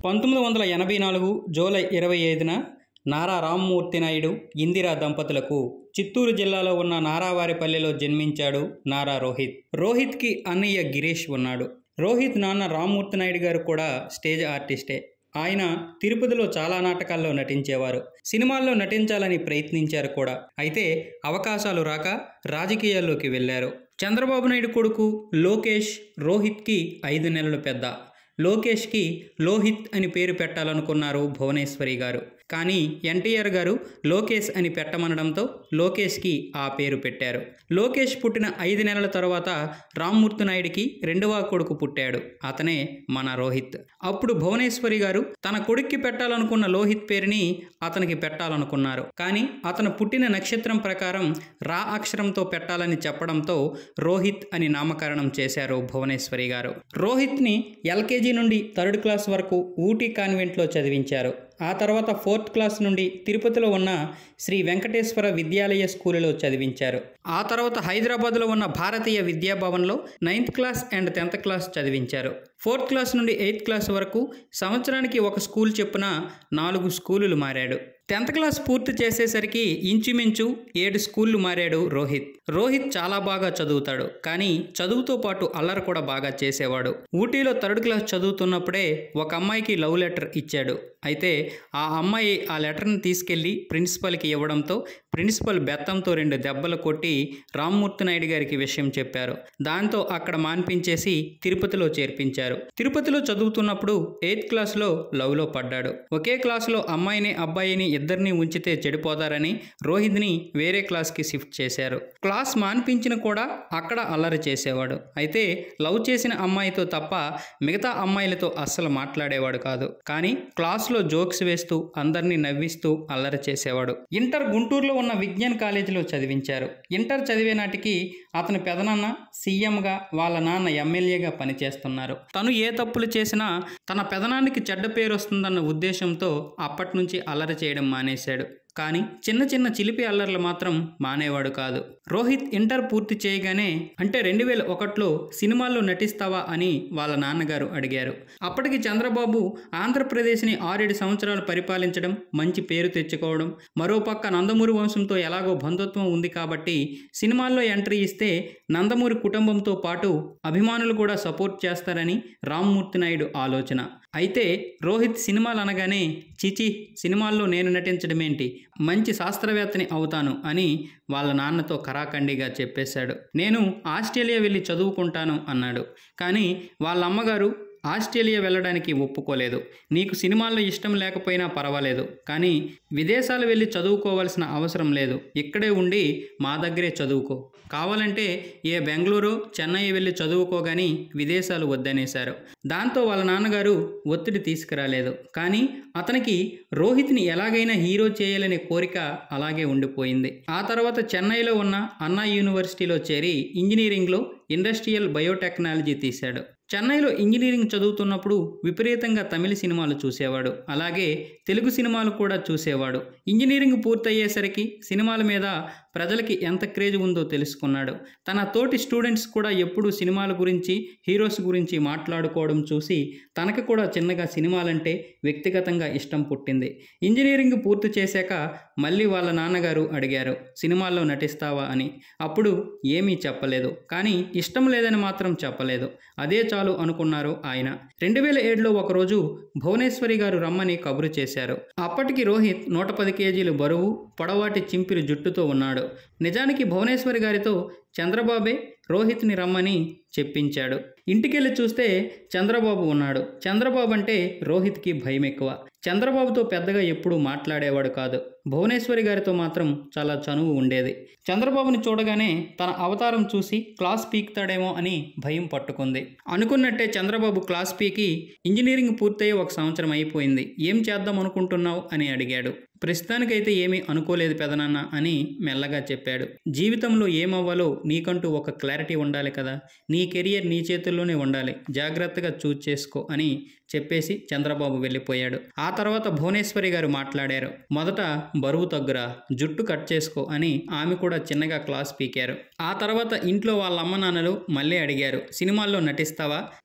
పంతొమ్మిది వందల ఎనభై నాలుగు జూలై ఇరవై ఐదున నారా రామ్మూర్తి నాయుడు ఇందిరా దంపతులకు చిత్తూరు జిల్లాలో ఉన్న నారావారిపల్లెలో జన్మించాడు నారా రోహిత్ రోహిత్కి అన్నయ్య గిరీష్ ఉన్నాడు రోహిత్ నాన్న రామ్మూర్తి నాయుడు గారు కూడా స్టేజ్ ఆర్టిస్టే ఆయన తిరుపతిలో చాలా నాటకాల్లో నటించేవారు సినిమాల్లో నటించాలని ప్రయత్నించారు కూడా అయితే అవకాశాలు రాక రాజకీయాల్లోకి వెళ్ళారు చంద్రబాబు నాయుడు కొడుకు లోకేష్ రోహిత్కి ఐదు నెలలు పెద్ద లోకేష్కి లోహిత్ అని పేరు పెట్టాలనుకున్నారు భువనేశ్వరి గారు కానీ ఎన్టీఆర్ గారు లోకేష్ అని పెట్టమనడంతో లోకేష్కి ఆ పేరు పెట్టారు లోకేష్ పుట్టిన ఐదు నెలల తర్వాత రామ్మూర్తి నాయుడికి రెండవ కొడుకు పుట్టాడు అతనే మన రోహిత్ అప్పుడు భువనేశ్వరి గారు తన కొడుక్కి పెట్టాలనుకున్న లోహిత్ పేరుని అతనికి పెట్టాలనుకున్నారు కానీ అతను పుట్టిన నక్షత్రం ప్రకారం రా అక్షరంతో పెట్టాలని చెప్పడంతో రోహిత్ అని నామకరణం చేశారు భువనేశ్వరి గారు రోహిత్ని ఎల్కేజీ నుండి థర్డ్ క్లాస్ వరకు ఊటీ కాన్వెంట్లో చదివించారు ఆ తర్వాత ఫోర్త్ క్లాస్ నుండి తిరుపతిలో ఉన్న శ్రీ వెంకటేశ్వర విద్యాలయ స్కూలులో చదివించారు ఆ తర్వాత హైదరాబాద్లో ఉన్న భారతీయ విద్యాభవన్లో ninth class and tenth class చదివించారు ఫోర్త్ క్లాస్ నుండి ఎయిత్ క్లాస్ వరకు సంవత్సరానికి ఒక స్కూల్ చెప్పున నాలుగు స్కూలులు మారాడు టెన్త్ క్లాస్ పూర్తి చేసేసరికి ఇంచుమించు ఏడు స్కూళ్ళు మారాడు రోహిత్ రోహిత్ చాలా బాగా చదువుతాడు కానీ చదువుతో పాటు అల్లరి కూడా బాగా చేసేవాడు ఊటీలో థర్డ్ క్లాస్ చదువుతున్నప్పుడే ఒక అమ్మాయికి లవ్ లెటర్ ఇచ్చాడు అయితే ఆ అమ్మాయి ఆ లెటర్ని తీసుకెళ్లి ప్రిన్సిపల్కి ఇవ్వడంతో ప్రిన్సిపల్ బెత్తంతో రెండు దెబ్బలు కొట్టి రామ్మూర్తి నాయుడు గారికి విషయం చెప్పారు దాంతో అక్కడ మాన్పించేసి తిరుపతిలో చేర్పించారు తిరుపతిలో చదువుతున్నప్పుడు ఎయిత్ క్లాస్లో లవ్లో పడ్డాడు ఒకే క్లాసులో అమ్మాయిని అబ్బాయిని ఇద్దరిని ఉంచితే చెడిపోతారని రోహిత్ని వేరే క్లాస్కి షిఫ్ట్ చేశారు క్లాస్ మాన్పించిన కూడా అక్కడ అల్లరి చేసేవాడు అయితే లవ్ చేసిన అమ్మాయితో తప్ప మిగతా అమ్మాయిలతో అస్సలు మాట్లాడేవాడు కాదు కానీ క్లాస్లో జోక్స్ వేస్తూ అందరినీ నవ్విస్తూ అల్లరి చేసేవాడు ఇంటర్ గుంటూరులో ఉన్న విజ్ఞాన్ కాలేజీలో చదివించారు ఇంటర్ చదివే నాటికి అతని పెదనాన్న సీఎంగా వాళ్ళ నాన్న ఎమ్మెల్యేగా పనిచేస్తున్నారు తను ఏ తప్పులు చేసినా తన పెదనానికి చెడ్డ పేరు వస్తుందన్న ఉద్దేశంతో అప్పటి నుంచి అల్లరి చేయడం మానేశాడు కానీ చిన్న చిన్న చిలిపి అల్లర్లు మాత్రం మానేవాడు కాదు రోహిత్ ఇంటర్ పూర్తి చేయగానే అంటే రెండు వేల ఒకటిలో సినిమాల్లో నటిస్తావా అని వాళ్ళ నాన్నగారు అడిగారు అప్పటికి చంద్రబాబు ఆంధ్రప్రదేశ్ని ఆరేడు సంవత్సరాలు పరిపాలించడం మంచి పేరు తెచ్చుకోవడం మరోపక్క నందమూరి వంశంతో ఎలాగో బంధుత్వం ఉంది కాబట్టి సినిమాల్లో ఎంట్రీ ఇస్తే నందమూరి కుటుంబంతో పాటు అభిమానులు కూడా సపోర్ట్ చేస్తారని రామ్మూర్తి నాయుడు ఆలోచన అయితే రోహిత్ సినిమాలు అనగానే చిచి సినిమాల్లో నేను నటించడమేంటి మంచి శాస్త్రవేత్తని అవుతాను అని వాళ్ళ నాన్నతో కరాఖండిగా చెప్పేశాడు నేను ఆస్ట్రేలియా వెళ్ళి చదువుకుంటాను అన్నాడు కానీ వాళ్ళ అమ్మగారు ఆస్ట్రేలియా వెళ్ళడానికి ఒప్పుకోలేదు నీకు సినిమాల్లో ఇష్టం లేకపోయినా పర్వాలేదు కానీ విదేశాలు వెళ్ళి చదువుకోవాల్సిన అవసరం లేదు ఇక్కడే ఉండి మా దగ్గరే చదువుకో కావాలంటే ఏ బెంగళూరు చెన్నై వెళ్ళి చదువుకోగాని విదేశాలు వద్దనేశారు దాంతో వాళ్ళ నాన్నగారు ఒత్తిడి తీసుకురాలేదు కానీ అతనికి రోహిత్ని ఎలాగైనా హీరో చేయాలనే కోరిక అలాగే ఉండిపోయింది ఆ తర్వాత చెన్నైలో ఉన్న అన్నా యూనివర్సిటీలో చేరి ఇంజనీరింగ్లో ఇండస్ట్రియల్ బయోటెక్నాలజీ తీశాడు చెన్నైలో ఇంజనీరింగ్ చదువుతున్నప్పుడు విపరీతంగా తమిళ సినిమాలు చూసేవాడు అలాగే తెలుగు సినిమాలు కూడా చూసేవాడు ఇంజనీరింగ్ పూర్తయ్యేసరికి సినిమాల మీద ప్రజలకి ఎంత క్రేజ్ ఉందో తెలుసుకున్నాడు తన తోటి స్టూడెంట్స్ కూడా ఎప్పుడూ సినిమాల గురించి హీరోస్ గురించి మాట్లాడుకోవడం చూసి తనకు కూడా చిన్నగా సినిమాలంటే వ్యక్తిగతంగా ఇష్టం పుట్టింది ఇంజనీరింగ్ పూర్తి చేశాక మళ్ళీ వాళ్ళ నాన్నగారు అడిగారు సినిమాల్లో నటిస్తావా అని అప్పుడు ఏమీ చెప్పలేదు కానీ ఇష్టం లేదని మాత్రం చెప్పలేదు అదే చాలు అనుకున్నారు ఆయన రెండు వేల ఏడులో ఒకరోజు భువనేశ్వరి గారు రమ్మని కబురు చేశారు అప్పటికి రోహిత్ నూట పది కేజీలు బరువు పొడవాటి చింపిరి జుట్టుతో ఉన్నాడు నిజానికి భువనేశ్వరి గారితో చంద్రబాబే రోహిత్ని రమ్మని చెప్పించాడు ఇంటికెళ్ళి చూస్తే చంద్రబాబు ఉన్నాడు చంద్రబాబు అంటే రోహిత్కి భయం ఎక్కువ చంద్రబాబుతో పెద్దగా ఎప్పుడూ మాట్లాడేవాడు కాదు భువనేశ్వరి గారితో మాత్రం చాలా చనువు ఉండేది చంద్రబాబుని చూడగానే తన అవతారం చూసి క్లాస్ పీకుతాడేమో అని భయం పట్టుకుంది అనుకున్నట్టే చంద్రబాబు క్లాస్ పీకి ఇంజనీరింగ్ పూర్తయి ఒక సంవత్సరం అయిపోయింది ఏం చేద్దాం అనుకుంటున్నావు అని అడిగాడు ప్రస్తుతానికైతే ఏమీ అనుకోలేదు పెదనాన్న అని మెల్లగా చెప్పాడు జీవితంలో ఏమవ్వాలో నీకంటూ ఒక క్లారిటీ ఉండాలి కదా నీ కెరియర్ నీ చేతుల్లోనే ఉండాలి జాగ్రత్తగా చూజ్ చేసుకో అని చెప్పేసి చంద్రబాబు వెళ్ళిపోయాడు ఆ తర్వాత భువనేశ్వరి గారు మాట్లాడారు మొదట బరువు తగ్గురా జుట్టు కట్ చేసుకో అని ఆమె కూడా చిన్నగా క్లాస్ పీకారు ఆ తర్వాత ఇంట్లో వాళ్ళ అమ్మ నాన్నలు మళ్ళీ అడిగారు సినిమాల్లో నటిస్తావా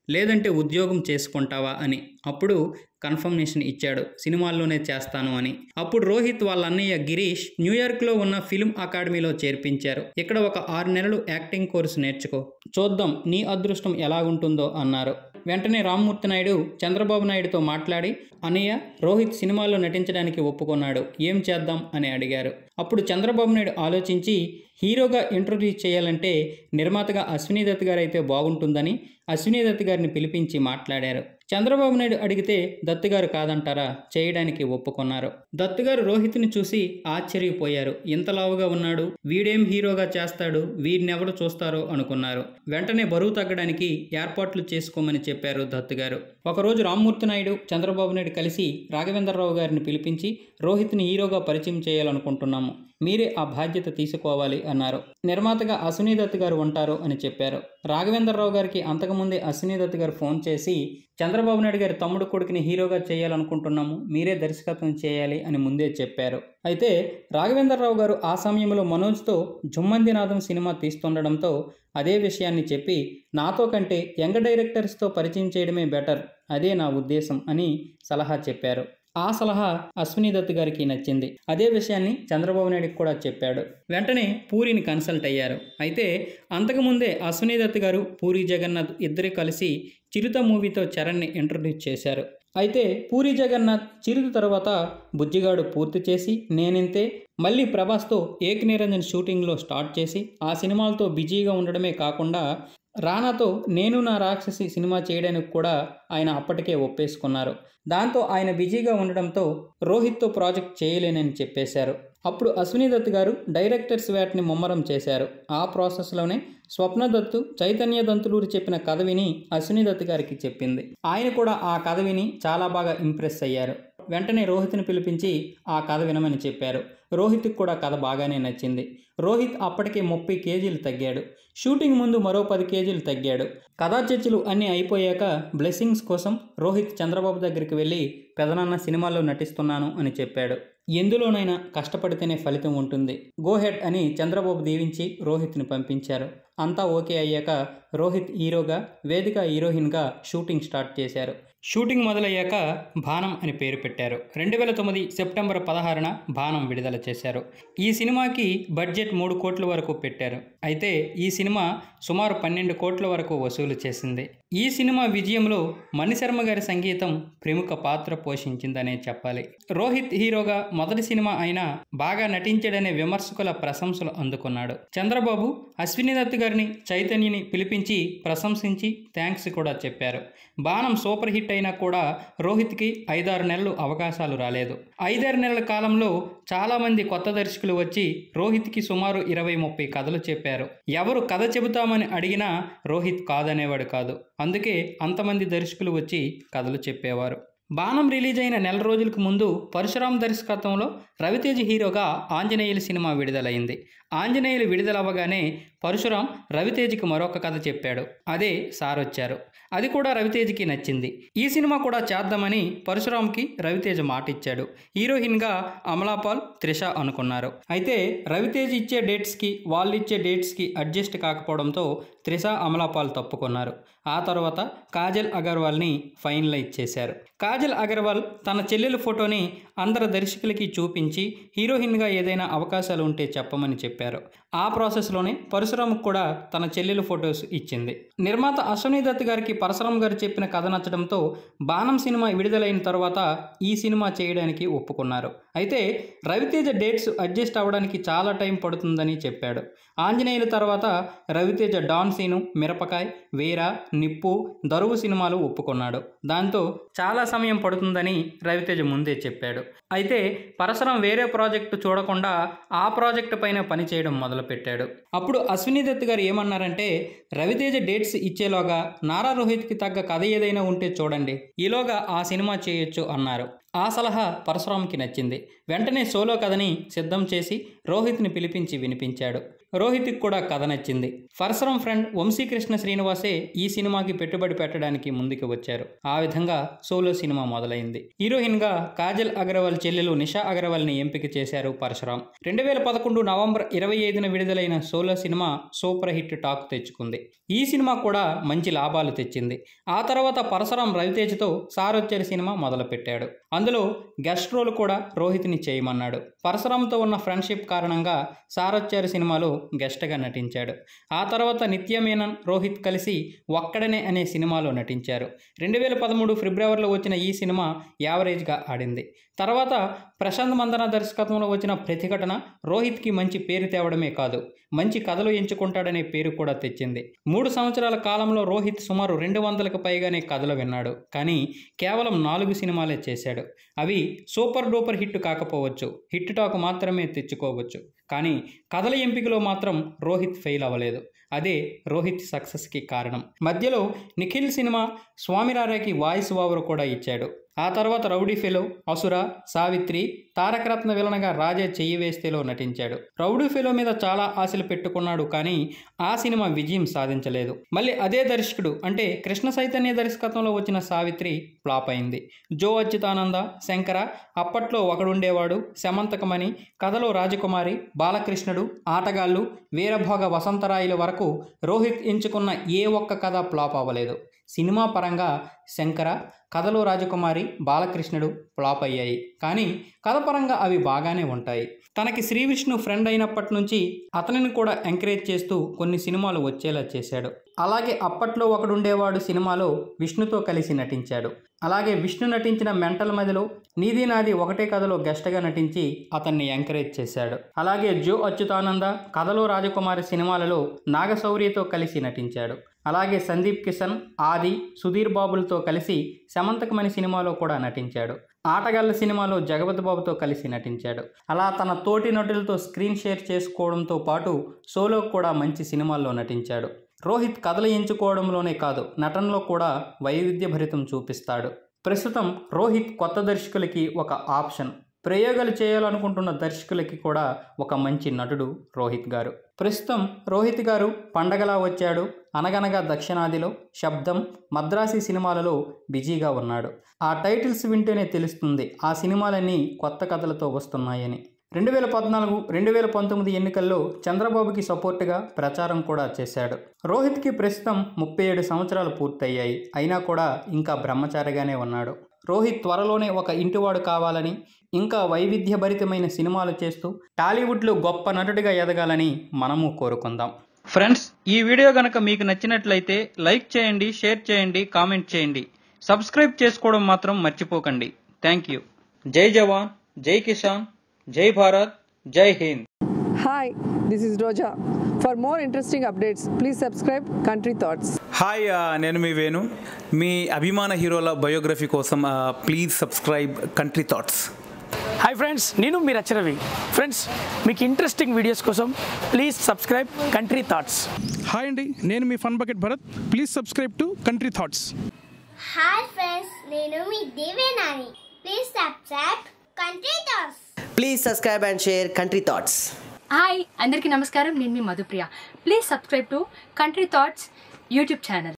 లేదంటే ఉద్యోగం చేసుకుంటావా అని అప్పుడు కన్ఫర్మేషన్ ఇచ్చాడు సినిమాల్లోనే చేస్తాను అని అప్పుడు రోహిత్ వాళ్ళ అన్నయ్య గిరీష్ న్యూయార్క్లో ఉన్న ఫిల్మ్ అకాడమీలో చేర్పించారు ఇక్కడ ఒక ఆరు నెలలు యాక్టింగ్ కోర్సు నేర్చుకో చూద్దాం నీ అదృష్టం ఎలా ఉంటుందో అన్నారు వెంటనే రామ్మూర్తి నాయుడు చంద్రబాబు నాయుడుతో మాట్లాడి అన్నయ్య రోహిత్ సినిమాల్లో నటించడానికి ఒప్పుకున్నాడు ఏం చేద్దాం అని అడిగారు అప్పుడు చంద్రబాబు నాయుడు ఆలోచించి హీరోగా ఇంట్రొడ్యూస్ చేయాలంటే నిర్మాతగా అశ్వినీ దత్ గారు అయితే బాగుంటుందని అశ్వినీ దత్ గారిని పిలిపించి మాట్లాడారు చంద్రబాబు నాయుడు అడిగితే దత్తు గారు కాదంటారా చేయడానికి ఒప్పుకున్నారు దత్తు గారు రోహిత్ని చూసి ఆశ్చర్యపోయారు ఇంతలావుగా ఉన్నాడు వీడేం హీరోగా చేస్తాడు వీడినెవరు చూస్తారో అనుకున్నారు వెంటనే బరువు తగ్గడానికి ఏర్పాట్లు చేసుకోమని చెప్పారు దత్తు గారు ఒకరోజు రామ్మూర్తి నాయుడు చంద్రబాబు నాయుడు కలిసి రాఘవేంద్రరావు గారిని పిలిపించి రోహిత్ని హీరోగా పరిచయం చేయాలనుకుంటున్నాము మీరే ఆ బాధ్యత తీసుకోవాలి అన్నారు నిర్మాతగా అశ్వినీ దత్ గారు ఉంటారు అని చెప్పారు రాఘవేంద్రరావు గారికి అంతకుముందే అశ్వినీ దత్ గారు ఫోన్ చేసి చంద్రబాబు నాయుడు గారి తమ్ముడు కొడుకుని హీరోగా చేయాలనుకుంటున్నాము మీరే దర్శకత్వం చేయాలి అని ముందే చెప్పారు అయితే రాఘవేంద్రరావు గారు ఆ సమయంలో మనోజ్తో జుమ్మందినాథం సినిమా తీస్తుండడంతో అదే విషయాన్ని చెప్పి నాతో కంటే యంగ్ డైరెక్టర్స్తో పరిచయం చేయడమే బెటర్ అదే నా ఉద్దేశం అని సలహా చెప్పారు ఆ సలహా అశ్విని దత్ గారికి నచ్చింది అదే విషయాన్ని చంద్రబాబు నాయుడుకి కూడా చెప్పాడు వెంటనే పూరిని కన్సల్ట్ అయ్యారు అయితే అంతకుముందే అశ్విని దత్ గారు పూరి జగన్నాథ్ ఇద్దరు కలిసి చిరుత మూవీతో చరణ్ని ఇంట్రడ్యూస్ చేశారు అయితే పూరి జగన్నాథ్ చిరుత తర్వాత బుజ్జిగాడు పూర్తి చేసి నేనింతే మళ్ళీ ప్రభాస్తో ఏక్ నిరంజన్ షూటింగ్లో స్టార్ట్ చేసి ఆ సినిమాలతో బిజీగా ఉండడమే కాకుండా రానాతో నేను నా రాక్షసి సినిమా చేయడానికి కూడా ఆయన అప్పటికే ఒప్పేసుకున్నారు దాంతో ఆయన బిజీగా ఉండడంతో రోహిత్తో ప్రాజెక్ట్ చేయలేనని చెప్పేశారు అప్పుడు అశ్విని దత్ గారు డైరెక్టర్స్ వ్యాట్ని ముమ్మరం చేశారు ఆ ప్రాసెస్లోనే స్వప్న దత్తు చైతన్య దంతులూరు చెప్పిన కథ విని అశ్విని దత్ గారికి చెప్పింది ఆయన కూడా ఆ కథ విని చాలా బాగా ఇంప్రెస్ అయ్యారు వెంటనే రోహిత్ని పిలిపించి ఆ కథ వినమని చెప్పారు రోహిత్కి కూడా కథ బాగానే నచ్చింది రోహిత్ అప్పటికే ముప్పై కేజీలు తగ్గాడు షూటింగ్ ముందు మరో పది కేజీలు తగ్గాడు కథా చర్చలు అన్నీ అయిపోయాక బ్లెస్సింగ్స్ కోసం రోహిత్ చంద్రబాబు దగ్గరికి వెళ్ళి పెదనాన్న సినిమాల్లో నటిస్తున్నాను అని చెప్పాడు ఎందులోనైనా కష్టపడితేనే ఫలితం ఉంటుంది గో హెడ్ అని చంద్రబాబు దీవించి రోహిత్ని పంపించారు అంతా ఓకే అయ్యాక రోహిత్ హీరోగా వేదిక హీరోయిన్గా షూటింగ్ స్టార్ట్ చేశారు షూటింగ్ మొదలయ్యాక బాణం అని పేరు పెట్టారు రెండు వేల తొమ్మిది సెప్టెంబర్ పదహారున బాణం విడుదల చేశారు ఈ సినిమాకి బడ్జెట్ మూడు కోట్ల వరకు పెట్టారు అయితే ఈ సినిమా సుమారు పన్నెండు కోట్ల వరకు వసూలు చేసింది ఈ సినిమా విజయంలో మణిశర్మ గారి సంగీతం ప్రముఖ పాత్ర పోషించిందనే చెప్పాలి రోహిత్ హీరోగా మొదటి సినిమా అయినా బాగా నటించాడనే విమర్శకుల ప్రశంసలు అందుకున్నాడు చంద్రబాబు అశ్విని దత్ గారిని చైతన్యని పిలిపించి ప్రశంసించి థ్యాంక్స్ కూడా చెప్పారు బాణం సూపర్ హిట్ అయినా కూడా రోహిత్కి ఐదారు నెలలు అవకాశాలు రాలేదు ఐదారు నెలల కాలంలో చాలామంది కొత్త దర్శకులు వచ్చి రోహిత్కి సుమారు ఇరవై ముప్పై కథలు చెప్పారు ఎవరు కథ చెబుతామని అడిగినా రోహిత్ కాదనేవాడు కాదు అందుకే అంతమంది దర్శకులు వచ్చి కథలు చెప్పేవారు బాణం రిలీజ్ అయిన నెల రోజులకు ముందు పరశురామ్ దర్శకత్వంలో రవితేజ్ హీరోగా ఆంజనేయులు సినిమా విడుదలైంది ఆంజనేయులు విడుదలవ్వగానే పరశురామ్ రవితేజ్కి మరొక కథ చెప్పాడు అదే సార్ వచ్చారు అది కూడా రవితేజ్కి నచ్చింది ఈ సినిమా కూడా చేద్దామని పరశురామ్కి రవితేజ్ మాట ఇచ్చాడు హీరోయిన్గా అమలాపాల్ త్రిష అనుకున్నారు అయితే రవితేజ్ ఇచ్చే డేట్స్కి వాళ్ళు ఇచ్చే డేట్స్కి అడ్జస్ట్ కాకపోవడంతో త్రిష అమలాపాల్ తప్పుకున్నారు ఆ తర్వాత కాజల్ అగర్వాల్ని ఫైనలైజ్ చేశారు కాజల్ అగర్వాల్ తన చెల్లెల ఫోటోని అందరు దర్శకులకి చూపించి హీరోయిన్గా ఏదైనా అవకాశాలు ఉంటే చెప్పమని చెప్పారు ఆ ప్రాసెస్లోనే పరశురామ్కి కూడా తన చెల్లెల ఫొటోస్ ఇచ్చింది నిర్మాత అశ్వనీ దత్ గారికి పరశురామ్ గారు చెప్పిన కథ నచ్చడంతో బాణం సినిమా విడుదలైన తర్వాత ఈ సినిమా చేయడానికి ఒప్పుకున్నారు అయితే రవితేజ డేట్స్ అడ్జస్ట్ అవ్వడానికి చాలా టైం పడుతుందని చెప్పాడు ఆంజనేయుల తర్వాత రవితేజ డాన్ సీను మిరపకాయ్ వీర నిప్పు దరువు సినిమాలు ఒప్పుకున్నాడు దాంతో చాలా సమయం పడుతుందని రవితేజ ముందే చెప్పాడు అయితే పరశురం వేరే ప్రాజెక్టు చూడకుండా ఆ ప్రాజెక్టు పైన పనిచేయడం మొదలుపెట్టాడు అప్పుడు అశ్విని దత్ గారు ఏమన్నారంటే రవితేజ డేట్స్ ఇచ్చేలోగా నారా రోహిత్కి తగ్గ కథ ఏదైనా ఉంటే చూడండి ఈలోగా ఆ సినిమా చేయొచ్చు అన్నారు ఆ సలహా పరశురామ్కి నచ్చింది వెంటనే సోలో కథని సిద్ధం చేసి రోహిత్ని పిలిపించి వినిపించాడు రోహిత్కి కూడా కథ నచ్చింది పరశురం ఫ్రెండ్ వంశీకృష్ణ శ్రీనివాసే ఈ సినిమాకి పెట్టుబడి పెట్టడానికి ముందుకు వచ్చారు ఆ విధంగా సోలో సినిమా మొదలైంది హీరోయిన్ గా కాజల్ అగర్వాల్ చెల్లెలు నిషా అగర్వాల్ ని ఎంపిక చేశారు పరశురాం రెండు వేల పదకొండు నవంబర్ ఇరవై ఐదున విడుదలైన Solo cinema super hit talk తెచ్చుకుంది ఈ సినిమా కూడా మంచి లాభాలు తెచ్చింది ఆ తర్వాత పరశురాం రవితేజతో సారొచ్చేరి సినిమా మొదలుపెట్టాడు అందులో గెస్ట్ రోల్ కూడా రోహిత్ని చేయమన్నాడు పరశురాంతో ఉన్న ఫ్రెండ్షిప్ కారణంగా సారొచ్చారు సినిమాలో గెస్ట్గా నటించాడు ఆ తర్వాత నిత్యమేనన్ రోహిత్ కలిసి ఒక్కడనే అనే సినిమాలో నటించారు రెండు వేల పదమూడు ఫిబ్రవరిలో వచ్చిన ఈ సినిమా యావరేజ్గా ఆడింది తర్వాత ప్రశాంత్ మందన దర్శకత్వంలో వచ్చిన ప్రతిఘటన రోహిత్కి మంచి పేరు తేవడమే కాదు మంచి కథలు ఎంచుకుంటాడనే పేరు కూడా తెచ్చింది మూడు సంవత్సరాల కాలంలో రోహిత్ సుమారు రెండు వందలకు పైగానే కథలు విన్నాడు కానీ కేవలం నాలుగు సినిమాలే చేశాడు అవి సూపర్ డూపర్ హిట్ కాకపోవచ్చు హిట్ టాక్ మాత్రమే తెచ్చుకోవచ్చు కానీ కథల ఎంపికలో మాత్రం రోహిత్ ఫెయిల్ అవ్వలేదు అదే రోహిత్ సక్సెస్కి కారణం మధ్యలో నిఖిల్ సినిమా స్వామిరారాకి వాయిస్ ఓవర్ కూడా ఇచ్చాడు ఆ తర్వాత రౌడీ ఫెలో అసుర సావిత్రి తారకరత్న విలనగా రాజే చెయ్యి వేస్తేలో నటించాడు రౌడీ ఫెలో మీద చాలా ఆశలు పెట్టుకున్నాడు కానీ ఆ సినిమా విజయం సాధించలేదు మళ్ళీ అదే దర్శకుడు అంటే కృష్ణ చైతన్య దర్శకత్వంలో వచ్చిన సావిత్రి ఫ్లాప్ అయింది జో అచ్యుతానంద శంకర అప్పట్లో ఒకడుండేవాడు శమంతకమణి కథలో రాజకుమారి బాలకృష్ణుడు ఆటగాళ్ళు వీరభోగ వసంతరాయుల వరకు రోహిత్ ఎంచుకున్న ఏ ఒక్క కథ ఫ్లాప్ అవ్వలేదు సినిమా పరంగా శంకర కథలో రాజకుమారి బాలకృష్ణుడు ఫ్లాప్ అయ్యాయి కానీ కథ పరంగా అవి బాగానే ఉంటాయి తనకి శ్రీ విష్ణు ఫ్రెండ్ అయినప్పటి నుంచి అతనిని కూడా ఎంకరేజ్ చేస్తూ కొన్ని సినిమాలు వచ్చేలా చేశాడు అలాగే అప్పట్లో ఒకడుండేవాడు సినిమాలో విష్ణుతో కలిసి నటించాడు అలాగే విష్ణు నటించిన మెంటల్ మదిలో నీది నాది ఒకటే కథలో గెస్ట్గా నటించి అతన్ని ఎంకరేజ్ చేశాడు అలాగే జో అచ్యుతానంద కథలో రాజకుమారి సినిమాలలో నాగశౌర్యతో కలిసి నటించాడు అలాగే సందీప్ కిషన్ ఆది సుధీర్ బాబులతో కలిసి శమంతకమణి సినిమాలో కూడా నటించాడు ఆటగాళ్ళ సినిమాలో జగపతి బాబుతో కలిసి నటించాడు అలా తన తోటి నటులతో స్క్రీన్ షేర్ చేసుకోవడంతో పాటు సోలో కూడా మంచి సినిమాల్లో నటించాడు రోహిత్ కథలు ఎంచుకోవడంలోనే కాదు నటనలో కూడా వైవిధ్యభరితం చూపిస్తాడు ప్రస్తుతం రోహిత్ కొత్త దర్శకులకి ఒక ఆప్షన్ ప్రయోగాలు చేయాలనుకుంటున్న దర్శకులకి కూడా ఒక మంచి నటుడు రోహిత్ గారు ప్రస్తుతం రోహిత్ గారు పండగలా వచ్చాడు అనగనగా దక్షిణాదిలో శబ్దం మద్రాసి సినిమాలలో బిజీగా ఉన్నాడు ఆ టైటిల్స్ వింటేనే తెలుస్తుంది ఆ సినిమాలన్నీ కొత్త కథలతో వస్తున్నాయని రెండు వేల పద్నాలుగు రెండు వేల పంతొమ్మిది ఎన్నికల్లో చంద్రబాబుకి సపోర్టుగా ప్రచారం కూడా చేశాడు రోహిత్కి ప్రస్తుతం ముప్పై ఏడు సంవత్సరాలు పూర్తయ్యాయి అయినా కూడా ఇంకా బ్రహ్మచారిగానే ఉన్నాడు రోహిత్ త్వరలోనే ఒక ఇంటివాడు కావాలని ఇంకా వైవిధ్యభరితమైన సినిమాలు చేస్తూ టాలీవుడ్లో గొప్ప నటుడిగా ఎదగాలని మనము కోరుకుందాం ఫ్రెండ్స్ ఈ వీడియో గనక మీకు నచ్చినట్లయితే లైక్ చేయండి షేర్ చేయండి కామెంట్ చేయండి సబ్స్క్రైబ్ చేసుకోవడం మాత్రం మర్చిపోకండి థ్యాంక్ యూ జై జవాన్ జై కిసాన్ జై భారత్ జై Hind Hi, this is Roja. For more interesting updates, please subscribe Country Thoughts. Hi ఆ, నేను మీ వేణు మీ అభిమాన హీరోల బయోగ్రఫీ కోసం ఆ, please subscribe Country Thoughts hi friends నేను మీ రచరవి ఫ్రెండ్స్ మీకు ఇంట్రెస్టింగ్ వీడియోస్ కోసం please subscribe Country Thoughts hi అండి నేను మీ Fun Bucket Bharat please subscribe to Country Thoughts hi friends నేను మీ దేవేనాని please subscribe Country Thoughts Please subscribe and share Country Thoughts. Hi అందరికీ నమస్కారం నేను మీ Madhupriya please subscribe to Country Thoughts YouTube channel